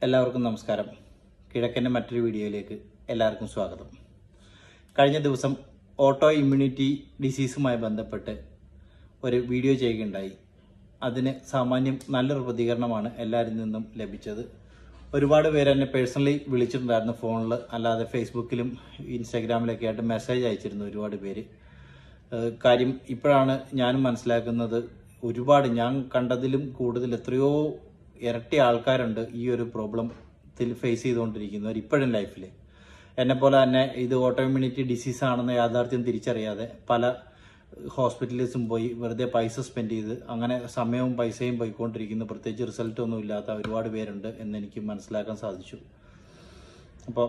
എല്ലാവർക്കും നമസ്കാരം കിഴക്കൻ്റെ മറ്റൊരു വീഡിയോയിലേക്ക് എല്ലാവർക്കും സ്വാഗതം കഴിഞ്ഞ ദിവസം ഓട്ടോ ഇമ്മ്യൂണിറ്റി ഡിസീസുമായി ബന്ധപ്പെട്ട് ഒരു വീഡിയോ ചെയ്യുകയുണ്ടായി അതിന് സാമാന്യം നല്ലൊരു പ്രതികരണമാണ് എല്ലാവരിൽ നിന്നും ലഭിച്ചത് ഒരുപാട് പേര് എന്നെ പേഴ്സണലി വിളിച്ചിട്ടുണ്ടായിരുന്നു ഫോണിൽ അല്ലാതെ ഫേസ്ബുക്കിലും ഇൻസ്റ്റാഗ്രാമിലൊക്കെ ആയിട്ട് മെസ്സേജ് അയച്ചിരുന്നു ഒരുപാട് പേര് ഏഹ് കാര്യം ഇപ്പോഴാണ് ഞാനും മനസ്സിലാക്കുന്നത് ഒരുപാട് ഞാൻ കണ്ടതിലും കൂടുതൽ എത്രയോ ഇരട്ടി ആൾക്കാരുണ്ട് ഈ ഒരു പ്രോബ്ലത്തിൽ ഫേസ് ചെയ്തുകൊണ്ടിരിക്കുന്നവർ ഇപ്പോഴും ലൈഫിൽ എന്നെ പോലെ തന്നെ ഇത് ഓട്ടോമ്യൂണിറ്റി ഡിസീസ് ആണെന്ന യാഥാർത്ഥ്യം തിരിച്ചറിയാതെ പല ഹോസ്പിറ്റലിസും പോയി വെറുതെ പൈസ സ്പെൻഡ് ചെയ്ത് അങ്ങനെ സമയവും പൈസയും പോയിക്കൊണ്ടിരിക്കുന്നു പ്രത്യേകിച്ച് റിസൾട്ട് ഒന്നും ഇല്ലാത്ത ഒരുപാട് പേരുണ്ട് എന്ന് എനിക്ക് മനസ്സിലാക്കാൻ സാധിച്ചു അപ്പോൾ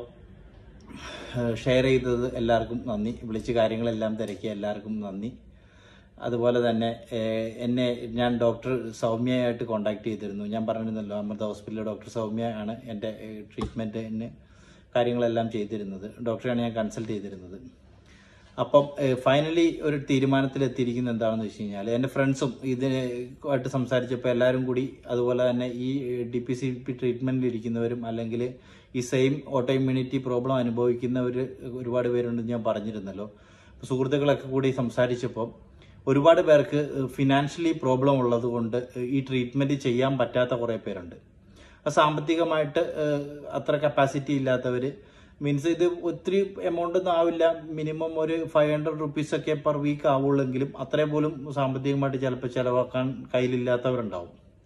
ഷെയർ ചെയ്തത് എല്ലാവർക്കും നന്ദി വിളിച്ച് കാര്യങ്ങളെല്ലാം തിരക്കിയ എല്ലാവർക്കും നന്ദി അതുപോലെ തന്നെ ഏഹ്, എന്നെ ഞാൻ ഡോക്ടർ സൗമ്യയായിട്ട് കോണ്ടാക്ട് ചെയ്തിരുന്നു ഞാൻ പറഞ്ഞിരുന്നല്ലോ അമൃത ഹോസ്പിറ്റലിലെ ഡോക്ടർ സൗമ്യ ആണ് എൻ്റെ ട്രീറ്റ്മെൻറ്റിന് കാര്യങ്ങളെല്ലാം ചെയ്തിരുന്നത് ഡോക്ടറെയാണ് ഞാൻ കൺസൾട്ട് ചെയ്തിരുന്നത് അപ്പം ഫൈനലി ഒരു തീരുമാനത്തിൽ എത്തിയിരിക്കുന്നത് എന്താണെന്ന് വെച്ച് കഴിഞ്ഞാൽ എൻ്റെ ഫ്രണ്ട്സും ഇതിനായിട്ട് സംസാരിച്ചപ്പോൾ എല്ലാവരും കൂടി അതുപോലെ തന്നെ ഈ ഡി പി സി പി ട്രീറ്റ്മെൻറ്റിൽ ഇരിക്കുന്നവരും അല്ലെങ്കിൽ ഈ സെയിം ഓട്ടോ ഇമ്മ്യൂണിറ്റി പ്രോബ്ലം അനുഭവിക്കുന്നവർ ഒരുപാട് പേരുണ്ടെന്ന് ഞാൻ പറഞ്ഞിരുന്നല്ലോ അപ്പോൾ സുഹൃത്തുക്കളൊക്കെ കൂടി സംസാരിച്ചപ്പോൾ ഒരുപാട് പേർക്ക് ഫിനാൻഷ്യലി പ്രോബ്ലം ഉള്ളത് കൊണ്ട് ഈ ട്രീറ്റ്മെൻറ്റ് ചെയ്യാൻ പറ്റാത്ത കുറേ പേരുണ്ട് അപ്പോൾ സാമ്പത്തികമായിട്ട് ഏഹ്, അത്ര കപ്പാസിറ്റി ഇല്ലാത്തവർ മീൻസ് ഇത് ഒത്തിരി എമൗണ്ട് ഒന്നും ആവില്ല മിനിമം ഒരു ഫൈവ് ഹൺഡ്രഡ് റുപ്പീസ് ഒക്കെ പെർ വീക്ക് ആവുള്ളെങ്കിലും അത്രയും പോലും സാമ്പത്തികമായിട്ട് ചിലപ്പോൾ ചിലവാക്കാൻ കയ്യിലില്ലാത്തവരുണ്ടാവും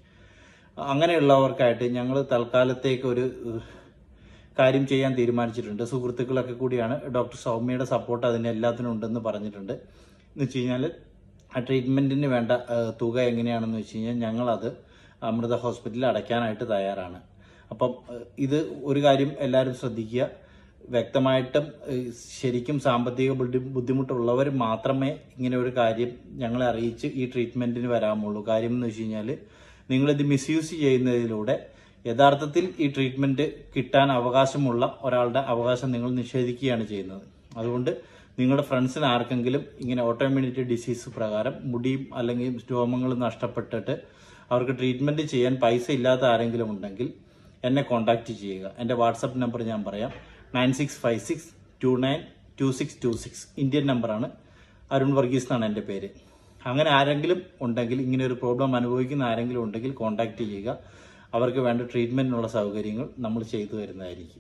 അങ്ങനെയുള്ളവർക്കായിട്ട് ഞങ്ങൾ തൽക്കാലത്തേക്ക് ഒരു ഏഹ്, കാര്യം ചെയ്യാൻ തീരുമാനിച്ചിട്ടുണ്ട് സുഹൃത്തുക്കളൊക്കെ കൂടിയാണ് ഡോക്ടർ സൗമ്യയുടെ സപ്പോർട്ട് അതിന് എല്ലാത്തിനും ഉണ്ടെന്ന് പറഞ്ഞിട്ടുണ്ട് എന്ന് വെച്ച് കഴിഞ്ഞാൽ ആ ട്രീറ്റ്മെന്റിന് വേണ്ട ഏഹ്, തുക എങ്ങനെയാണെന്ന് വെച്ച് കഴിഞ്ഞാൽ ഞങ്ങളത് അമൃത ഹോസ്പിറ്റലിൽ അടയ്ക്കാനായിട്ട് തയ്യാറാണ് അപ്പം ഏഹ്, ഇത് ഒരു കാര്യം എല്ലാവരും ശ്രദ്ധിക്കുക വ്യക്തമായിട്ടും ഏഹ്, ശരിക്കും സാമ്പത്തിക ബുദ്ധി- ബുദ്ധിമുട്ടുള്ളവർ മാത്രമേ ഇങ്ങനെ ഒരു കാര്യം ഞങ്ങളെ അറിയിച്ച് ഈ ട്രീറ്റ്മെന്റിന് വരാമുള്ളൂ കാര്യം എന്ന് വെച്ച് കഴിഞ്ഞാൽ നിങ്ങളിത് മിസ്യൂസ് ചെയ്യുന്നതിലൂടെ യഥാർത്ഥത്തിൽ ഈ ട്രീറ്റ്മെന്റ് കിട്ടാൻ അവകാശമുള്ള ഒരാളുടെ അവകാശം നിങ്ങൾ നിഷേധിക്കുകയാണ് ചെയ്യുന്നത് അതുകൊണ്ട് നിങ്ങളുടെ ഫ്രണ്ട്സിന് ആർക്കെങ്കിലും ഇങ്ങനെ ഓട്ടോമ്യൂണിറ്റി ഡിസീസ് പ്രകാരം മുടിയും അല്ലെങ്കിൽ രോമങ്ങളും നഷ്ടപ്പെട്ടിട്ട് അവർക്ക് ട്രീറ്റ്മെന്റ് ചെയ്യാൻ പൈസ ഇല്ലാത്ത ആരെങ്കിലും ഉണ്ടെങ്കിൽ എന്നെ കോൺടാക്ട് ചെയ്യുക എൻ്റെ വാട്സപ്പ് നമ്പർ ഞാൻ പറയാം nine six five six two nine two six two six Indian നമ്പറാണ് അരുൺ വർഗീസ് എന്നാണ് എൻ്റെ പേര് അങ്ങനെ ആരെങ്കിലും ഉണ്ടെങ്കിൽ ഇങ്ങനെ ഒരു പ്രോബ്ലം അനുഭവിക്കുന്ന ആരെങ്കിലും ഉണ്ടെങ്കിൽ കോൺടാക്ട് ചെയ്യുക അവർക്ക് വേണ്ട ട്രീറ്റ്മെന്റിനുള്ള സൗകര്യങ്ങൾ നമ്മൾ ചെയ്തു തരുന്നതായിരിക്കും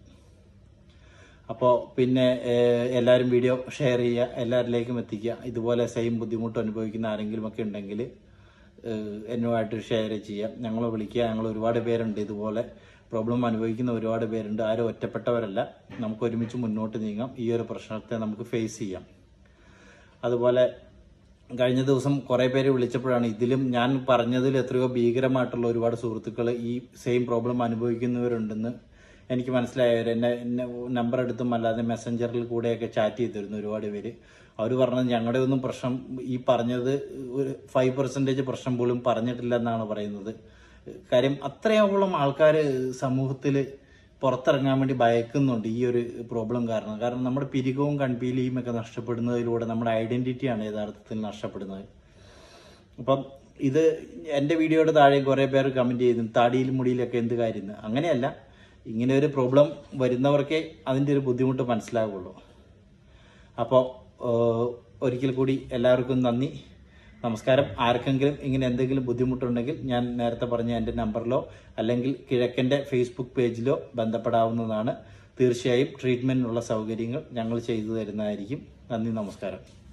അപ്പോൾ പിന്നെ ഏഹ്, എല്ലാവരും വീഡിയോ ഷെയർ ചെയ്യുക എല്ലാവരിലേക്കും എത്തിക്കുക ഇതുപോലെ സെയിം ബുദ്ധിമുട്ട് അനുഭവിക്കുന്ന ആരെങ്കിലും ഒക്കെ ഉണ്ടെങ്കിൽ ഏഹ്, എന്നുമായിട്ട് ഷെയർ ചെയ്യാം ഞങ്ങളെ വിളിക്കുക ഞങ്ങൾ ഒരുപാട് പേരുണ്ട് ഇതുപോലെ പ്രോബ്ലം അനുഭവിക്കുന്ന ഒരുപാട് പേരുണ്ട് ആരും ഒറ്റപ്പെട്ടവരല്ല നമുക്ക് ഒരുമിച്ച് മുന്നോട്ട് നീങ്ങാം ഈ ഒരു പ്രശ്നത്തെ നമുക്ക് ഫേസ് ചെയ്യാം അതുപോലെ കഴിഞ്ഞ ദിവസം കുറേ പേര് വിളിച്ചപ്പോഴാണ് ഇതിലും ഞാൻ പറഞ്ഞതിൽ എത്രയോ ഭീകരമായിട്ടുള്ള ഒരുപാട് സുഹൃത്തുക്കൾ ഈ സെയിം പ്രോബ്ലം അനുഭവിക്കുന്നവരുണ്ടെന്ന് എനിക്ക് മനസ്സിലായവർ എന്നെ എന്നെ നമ്പർ എടുത്തും അല്ലാതെ മെസ്സഞ്ചറിൽ കൂടെയൊക്കെ ചാറ്റ് ചെയ്തിരുന്നു ഒരുപാട് പേര് അവർ പറഞ്ഞത് ഞങ്ങളുടെ ഒന്നും പ്രശ്നം ഈ പറഞ്ഞത് ഒരു ഫൈവ് പെർസെൻറ്റേജ് പ്രശ്നം പോലും പറഞ്ഞിട്ടില്ല എന്നാണ് പറയുന്നത് കാര്യം അത്രയോളം ആൾക്കാർ സമൂഹത്തിൽ പുറത്തിറങ്ങാൻ വേണ്ടി ഭയക്കുന്നുണ്ട് ഈ ഒരു പ്രോബ്ലം കാരണം കാരണം നമ്മുടെ പിരികവും കൺപീലിയും ഒക്കെ നഷ്ടപ്പെടുന്നതിലൂടെ നമ്മുടെ ഐഡന്റിറ്റിയാണ് യഥാർത്ഥത്തിൽ നഷ്ടപ്പെടുന്നത് അപ്പം ഇത് എൻ്റെ വീഡിയോയുടെ താഴെ കുറേ പേർ കമൻറ്റ് ചെയ്തു താടിയിലും മുടിയിലൊക്കെ എന്ത് കാര്യം അങ്ങനെയല്ല ഇങ്ങനെ ഒരു പ്രോബ്ലം വരുന്നവർക്കേ അതിൻ്റെ ഒരു ബുദ്ധിമുട്ട് മനസ്സിലാവുള്ളൂ അപ്പോൾ ഒരിക്കൽ കൂടി എല്ലാവർക്കും നന്ദി നമസ്കാരം ആർക്കെങ്കിലും ഇങ്ങനെ എന്തെങ്കിലും ബുദ്ധിമുട്ടുണ്ടെങ്കിൽ ഞാൻ നേരത്തെ പറഞ്ഞ എൻ്റെ നമ്പറിലോ അല്ലെങ്കിൽ കിഴക്കൻ്റെ ഫേസ്ബുക്ക് പേജിലോ ബന്ധപ്പെടാവുന്നതാണ് തീർച്ചയായും ട്രീറ്റ്മെൻറ്റിനുള്ള സൗകര്യങ്ങൾ ഞങ്ങൾ ചെയ്തു തരുന്നതായിരിക്കും നന്ദി നമസ്കാരം